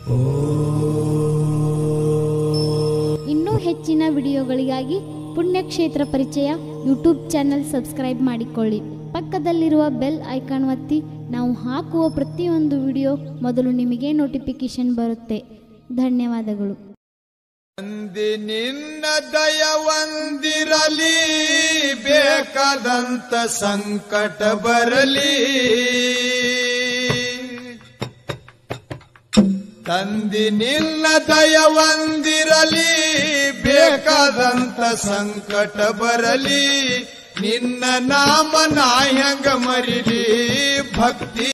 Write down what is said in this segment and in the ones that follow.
ಇನ್ನೂ ಹೆಚ್ಚಿನ ವಿಡಿಯೋಗಳಿಗಾಗಿ ಪುಣ್ಯಕ್ಷೇತ್ರ ಪರಿಚಯ ಯೂಟ್ಯೂಬ್ ಚಾನೆಲ್ ಸಬ್ಸ್ಕ್ರೈಬ್ ಮಾಡಿಕೊಳ್ಳಿ ಪಕ್ಕದಲ್ಲಿರುವ ಬೆಲ್ ಐಕಾನ್ ಒತ್ತಿ ನಾವು ಹಾಕುವ ಪ್ರತಿಯೊಂದು ವಿಡಿಯೋ ಮೊದಲು ನಿಮಗೆ ನೋಟಿಫಿಕೇಶನ್ ಬರುತ್ತೆ ಧನ್ಯವಾದಗಳು ಅಂದಿ ನಿನ್ನ ದಯವಂದಿರಲಿ ಬೇಕಾದಂತ ಸಂಕಟ ಬರಲಿ ತಂದಿ ನಿನ್ನ ದಯವಂದಿರಲಿ ಬೇಕಾದಂತ ಸಂಕಟ ಬರಲಿ ನಿನ್ನ ನಾಮ ನಾಯಂಗ ಮರಿಲಿ ಭಕ್ತಿ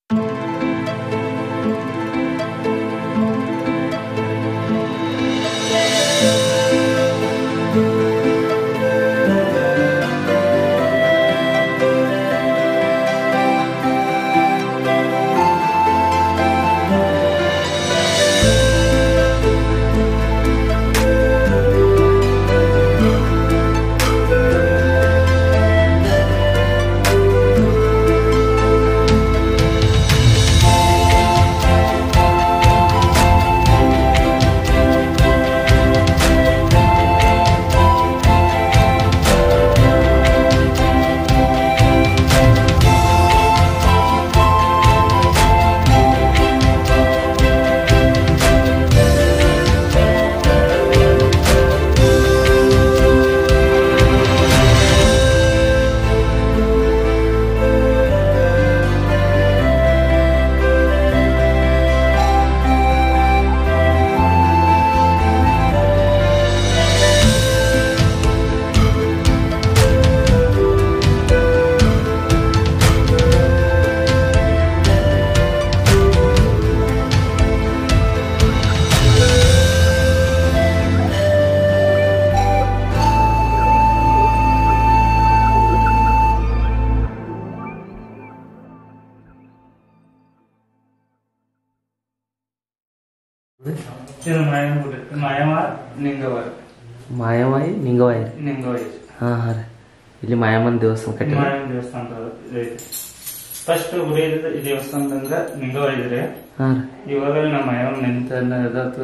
ಇದು ಮಾಯಮ ಗುಡಿ ಮಾಯಮ ನಿಂಗವರ ಮಾಯವಾಯಿ ನಿಂಗವಾಯಿ ನಿಂಗವಾಯಿ ಹಾಂ ಹಾಂ ರೀ ಇಲ್ಲಿ ಮಾಯಮ್ಮನ ದೇವಸ್ಥಾನ ಕಟ್ಟಿಲ್ಲ ಮಾಯಮ ದೇವಸ್ಥಾನ ಇದೈತಿ ಫಸ್ಟ್ ಗುಡಿ ಇದ್ದ ಈ ದೇವಸ್ಥಾನದಂದ್ರ ನಿಂಗವಾಯಿ ಇದ್ರಿ ಹಾಂ ರೀ ಇವಾಗ ನಮ್ಮ ಮಾಯವ ನಿಂತ ಇದತ್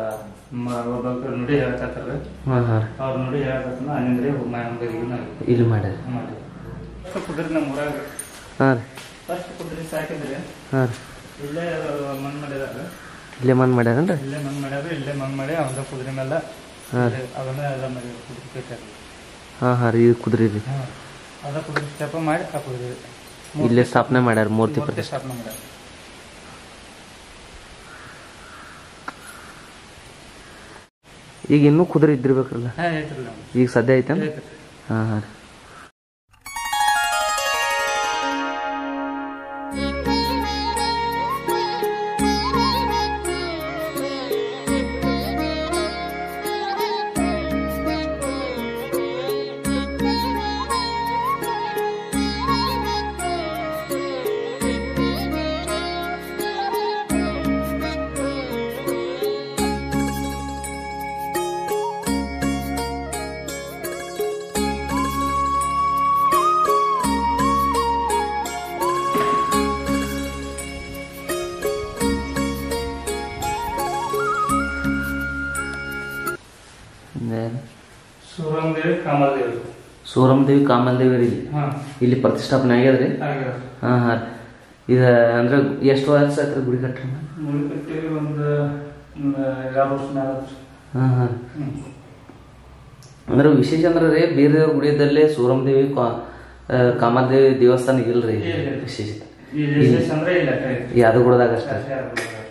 ಒಬ್ಬ ನುಡಿ ಹೇಳಕತ್ತಾರ ಹಾಂ ಹಾಂ ರೀ ಅವ್ರ ನುಡಿ ಹೇಳಕತ್ತ ಅಲ್ಲಿಂದ್ರೆ ಮಾಯಮ ಗದಿಗೆ ನಾವು ಇಲ್ಲಿ ಮಾಡ್ಯಾರ ಮಾಡಿ ಫಸ್ಟ್ ಕುದುರೆ ನಮ್ಮ ಊರಾಗ ಹಾಂ ರೀ ಫಸ್ಟ್ ಕುದುರೆ ಸಾಕಿದ್ರೆ ಹಾಂ ರೀ ಇಲ್ಲೇ ಮಣ್ ಮಾಡಿದಾರ ಇಲ್ಲೇ ಮನ್ ಮಾಡ್ಯಾರನ್ರಿ ಇಲ್ಲೇ ಮಣ್ ಮಾಡ್ಯಾರ ಇಲ್ಲೇ ಮಣ್ ಮಾಡಿ ಅವಂದ ಕುದುರೆ ಮೇಲೆ ಹಾಂ ರೀ ಅದನ್ನ ಎಲ್ಲ ಮಾಡಿ ಕುದುರೆ ಕಟ್ಟಾರ ಹಾಂ ಹಾಂ ರೀ ಇದು ಕುದುರೆ ರೀ ಹಾ. ಅದ ಕುದುರೆ ಸ್ಟೆಪ್ ಮಾಡಿ ಆ ಕುದುರೆ ಇಲ್ಲೇ ಸ್ಥಾಪನೆ ಮಾಡ್ಯಾರ ಮೂರ್ತಿ ಮೂರ್ತಿ ಪ್ರತಿಷ್ಠೆ ಸ್ಥಾಪನೆ ಮಾಡ್ಯಾರ ಈಗ ಇನ್ನೂ ಕುದುರೆ ಇದ್ದಿರ್ಬೇಕ್ರಲ್ಲ ಹಾ ಐತ್ರಲ್ಲ ಈಗ ಸದ್ಯ ಐತೇನು ಐತ್ರಿ ಹಾಂ ಹಾಂ ರೀ ಇನ್ನೇನು? ಸೂರಮ್ ದೇವಿ ಕಾಮಲ್ ದೇವಿ ಸೂರಮ್ಮ ದೇವಿ ಕಾಮಲ್ ದೇವಿ ರೀ ಇಲ್ಲಿ ಹಾ ಇಲ್ಲಿ ಪ್ರತಿಷ್ಠಾಪನೆ ಆಗ್ಯದ ರೀ ಆಗ್ಯಾರ ಹಾಂ ಹಾಂ ರೀ ಇದು ಅಂದ್ರೆ ಎಷ್ಟು ವರ್ಷ ಆಯ್ತು ಗುಡಿ ಕಟ್ರಿ ಮುಳಿ ಕಟ್ಟಿ ಒಂದು ಒಂದು ಎರಡು ವರ್ಷ ಮ್ಯಾಲ ಆತ್ರಿ. ಹಾಂ ಹಾಂ ಹ್ಮ್. ಅಂದ್ರೆ ವಿಶೇಷ ಅಂದ್ರೆ ರೀ ಬೇರೆ ಗುಡಿಯದಲ್ಲೇ ಸೂರಮ್ಮ ದೇವಿ ಕಾಮದೇವಿ ದೇವಸ್ಥಾನ ಇಲ್ರಿ ಇಲ್ಲ, ಇಲ್ಲ. ವಿಶೇಷತೆ ಈ ವಿಶೇಷ ಅಂದ್ರೆ ಇಲ್ಲ ಕೈ ಯಾವ್ದು ಗುಡದಾಗ ಅಷ್ಟೇ ಅಷ್ಟೇ ಆಗ್ಬೋದು ಅಷ್ಟೇ.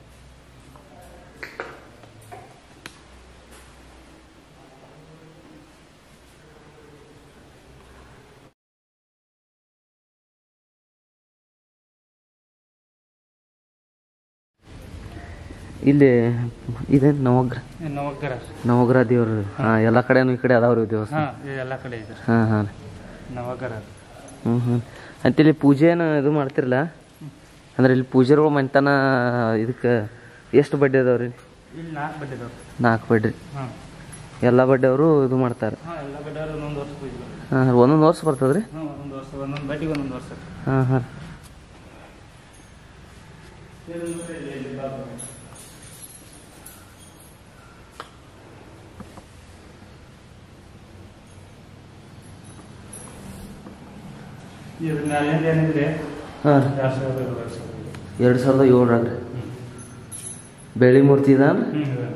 ಇಲ್ಲಿ ಇದೇನು ನವಗ್ರ ಈ ನವಗ್ರ ನವಗ್ರ ದೇವ್ರು ಹಾ ಎಲ್ಲ ಕಡೆನೂ ಈ ಕಡೆ ಅದಾವ್ರಿ ದೇವಸ್ಥಾನ ಹಾ ಈ ಎಲ್ಲ ಕಡೆ ಇದೆ ಹಾ ಹಾ ನವಗ್ರ ಹ್ಮ್ ಹ್ಮ್ ಅಂತ ಇಲ್ಲಿ ಪೂಜೆನ ಇದು ಮಾಡ್ತಿರಲ್ಲ ಅಂದ್ರೆ ಇಲ್ಲಿ ಪೂಜೆಗಳು ಮನೆತನ ಇದಕ್ಕೆ ಎಷ್ಟು ಬಡ್ಡಿ ಅದಾವ್ರಿ ಇಲ್ಲಿ ನಾಲ್ಕು ಬಡ್ಡಿ ಇದಾವೆ ನಾಲ್ಕು ಬಡ್ಡಿ ಹಾಂ ಎಲ್ಲ ಬಡ್ಡಿಯವರು ಇದು ಮಾಡ್ತಾರೆ ಹಾಂ ಎಲ್ಲ ಬಡ್ಡಿಯವರು ಒಂದೊಂದು ವರ್ಷ ಪೂಜೆ ಹಾಂ ಒಂದೊಂದು ವರ್ಷ ಬರ್ತದ್ರಿ ಹಾಂ ಒಂದೊಂದು ವರ್ಷ ಒಂದೊಂದು ಬಡ್ಡಿಗೆ ಒಂದೊಂದು ವರ್ಷ ಹಾಂ ಹಾಂ ಇದ್ರ ಮ್ಯಾಲಿಂದ ಏನಿದ್ರೆ ಹಾಂ ರೀ ಎರಡು ಸಾವಿರದ ಏಳು ವರ್ಷ ಎರಡು ಸಾವಿರದ ಏಳರಾಗ ರೀ ಬೆಳ್ಳಿ ಮೂರ್ತಿ ಇದಾನ ಹ್ಞೂ ಇದೆ.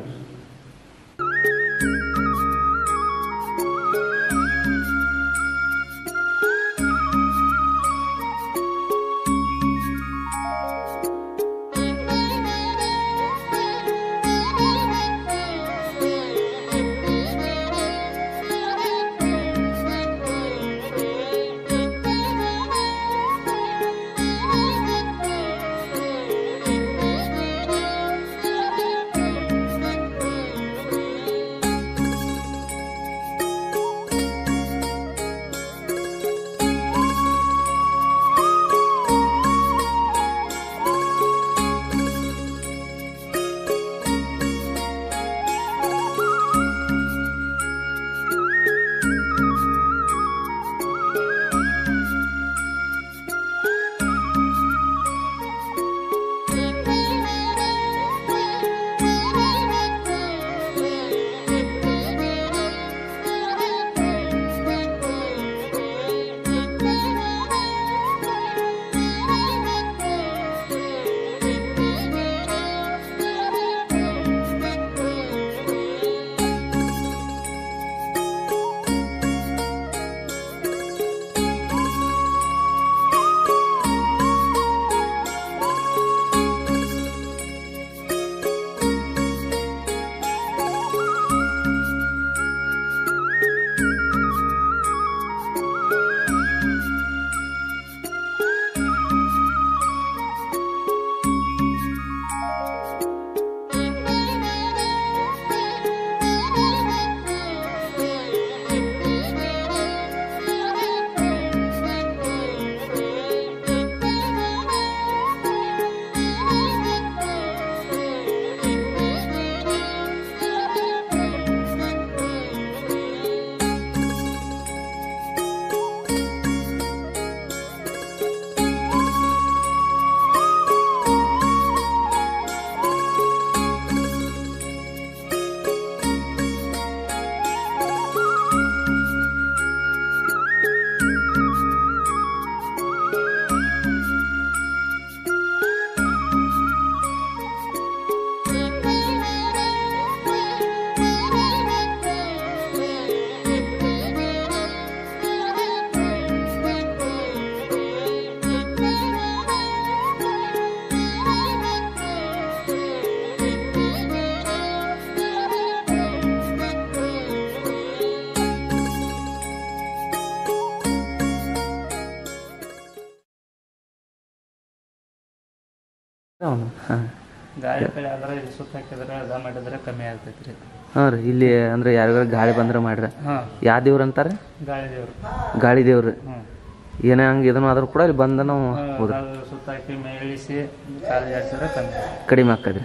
ಅವನು ಹಾಂ ಗಾಳಿ ಕಡೆ ಆದ್ರೆ ಇಲ್ಲಿ ಸುತ್ತ ಹಾಕಿದ್ರೆ ಅದ ಮಾಡಿದ್ರೆ ಕಮ್ಮಿ ಆಗ್ತೈತ್ರಿ ಹಾಂ ರೀ ಇಲ್ಲಿ ಅಂದ್ರೆ ಯಾರಿಗಾರ ಗಾಳಿ ಬಂದ್ರೆ ಮಾಡ್ರ ಹಾಂ ಯಾವ ದೇವ್ರು ಅಂತಾರೆ ಗಾಳಿ ದೇವ್ರು ಗಾಳಿ ದೇವ್ರು ಹ್ಞೂ ಏನೇ ಹಂಗೆ ಇದನ್ನು ಆದ್ರೂ ಕೂಡ ಇಲ್ಲಿ ಬಂದ ನಾವು ಹೋದ್ರ ಅದು ಸುತ್ತ ಹಾಕಿ ಮೇಳಿಸಿ ಕಾಲು ಜಾಡ್ಸಿದ್ರೆ ಕಮ್ಮಿ ಆಗ್ತೈತಿ. ಕಡಿಮೆ ಆಕ್ಕದ್ರಿ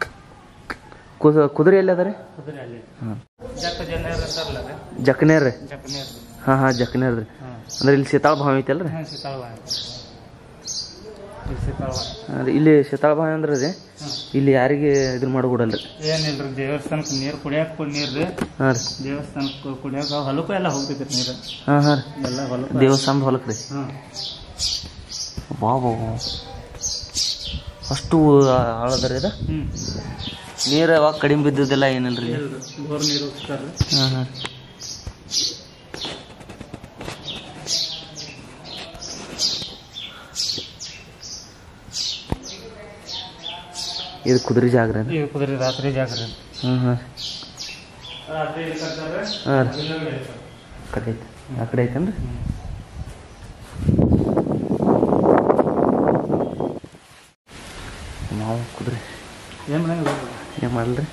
ಕುದ ಕುದುರೆ ಎಲ್ಲಿ ಅದ ರೀ ಕುದುರೆ ಅಲ್ಲಿ ಹಾಂ ಜಕ್ಕ ಜನ ಅಂತಾರಲ್ಲ ರೀ ಜಕ್ನೇರ್ ರೀ ಜಕ್ಕನೇರ್ ಹಾಂ ಹಾಂ ಜಕ್ನೇರ್ ರೀ ಹಾಂ ಅಂದ್ರೆ ಇಲ್ಲಿ ಶೀತಾಳ ಭಾವ ಐತಲ್ರಿ ಹಾಂ ಸೀತಾಳವ ಇಲ್ಲಿ ಸೀತಾಳವ ಅಂದ್ರೆ ಇಲ್ಲಿ ಶೀತಾಳ ಭಾವ ಅಂದ್ರೆ ರೀ ಹಾಂ ಇಲ್ಲಿ ಯಾರಿಗೆ ಇದನ್ನ ಮಾಡ್ಕೊಡಲ್ರಿ ಏನಿಲ್ರಿ ದೇವಸ್ಥಾನಕ್ಕೆ ನೀರು ಕುಡಿಯಕ್ಕೆ ನೀರು ರೀ ಹಾಂ ರೀ ದೇವಸ್ಥಾನಕ್ಕೆ ಕುಡಿಯಕ್ಕೆ ಹೊಲಕ್ಕೂ ಎಲ್ಲ ಹೋಗ್ತೈತ್ರಿ ನೀರು ಹಾಂ ಹಾಂ ರೀ ಎಲ್ಲ ಹೊಲಕ್ಕೂ ದೇವಸ್ಥಾನದ ಹೊಲಕ್ಕೆ ರೀ ಹಾಂ ವಾ ವಾ ವಾ. ಅಷ್ಟು ಆಳದ ರೀ ಇದು ಹ್ಞೂ ನೀರು ಯಾವಾಗ ಕಡಿಮೆ ಬಿದ್ದಿದ್ದಿಲ್ಲ ಏನಿಲ್ರಿ ಇಲ್ರಿ ಬೋರ್ ನೀರು ಹೋಗ್ತಾರೆ ಹಾಂ ಹಾಂ ಇದು ಕುದುರೆ ಜಾಗ್ರ ಇದು ಕುದುರೆ ರಾತ್ರಿ ಜಾಗ್ರಿ ಹಾಂ ಹಾಂ ರಾತ್ರಿ ಇಲ್ಲಿ ಕಟ್ತಾರೆ ಹಾಂ ರೀ ಇಲ್ಲೊಂದು ಇರ್ತದೆ. ಕಡೆ ಐತೆ ಆ ಕಡೆ ಐತೇನ್ರಿ ಹ್ಮ್. ನಾವು ಕುದುರೆ ಏನ್ ಮಾಡಂಗಿಲ್ಲ ಬಿಡು. ಏನು ಮಾಡಲ್ರಿ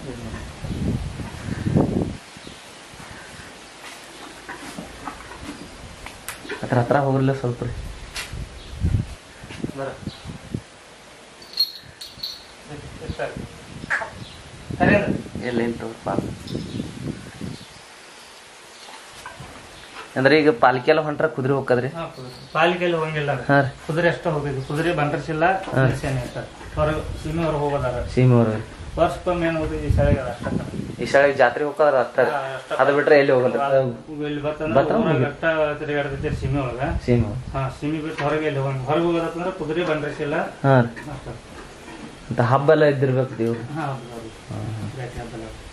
ಹತ್ರ ಹತ್ರ ಹೋಗ್ರಲ್ಲ ಸ್ವಲ್ಪ ರೀ ಬರ. ಇರ್ತಾರೆ. ಸರಿ ಅಂದ್ರೆ. ಎಲ್ಲ ಎಂತ ಪಾಪ ಅಂದ್ರೆ ಈಗ ಪಾಲ್ಕಿ ಎಲ್ಲ ಹೊಂಟ್ರ ಕುದುರೆ ಹೋಗ್ಕದ್ರಿ ಹಾ, ಕುದುರೆ. ಪಾಲಿಕೆಯಲ್ಲಿ ಹೋಗಂಗಿಲ್ಲ ಅದು. ಹಾಂ ರೀ ಕುದುರೆ ಅಷ್ಟೇ ಹೋಗಿದ್ದು ಕುದುರೆ ಬಂದರ್ಸಿಲ್ಲ ಹಾ. ಮನುಷ್ಯನೇ ಇರ್ತಾರೆ ಹೊರಗೆ ಸೀಮೆ ಹೊರಗೆ ಹೋಗೋದಾರ ಸೀಮೆ ಅವ್ರ ವರ್ಷಕ್ಕೊಮ್ಮೆ ಏನು ಹೋಗಿ ಈ ಶಾಲೆಗೆ ಅದು ಅಷ್ಟ ಈ ಶಾಲೆಗೆ ಜಾತ್ರೆ ಹೋಗೋದ್ರ ಅಷ್ಟ ಅದು ಬಿಟ್ರೆ ಎಲ್ಲಿ ಹೋಗಲ್ಲ ಇಲ್ಲಿ ಬರ್ತಂದ್ರೆ ಬರ್ತಾವ ಊರಾಗ ಅಷ್ಟ ತಿರುಗಾಡ್ತೈತಿ ಸೀಮೆ ಒಳಗ ಸೀಮೆ ಹಾ ಸೀಮೆ ಬಿಟ್ಟು ಹೊರಗೆ ಎಲ್ಲಿ ಹೋಗಂಗ ಹೊರಗೆ ಹೋಗೋದಂದ್ರೆ ಕುದುರೆ ಬಂದ್ರಿಸಿಲ್ಲ ಹಾಂ ಅಷ್ಟ ಅಂತ ಹಬ್ಬ ಎಲ್ಲ ಇದ್ದಿರ್ಬೇಕು ದೇವ್ರು ಹಾ ಹೌದು ಹೌದು ಜಾತ್ರೆ ಹಬ್ಬ ಎಲ್ಲ.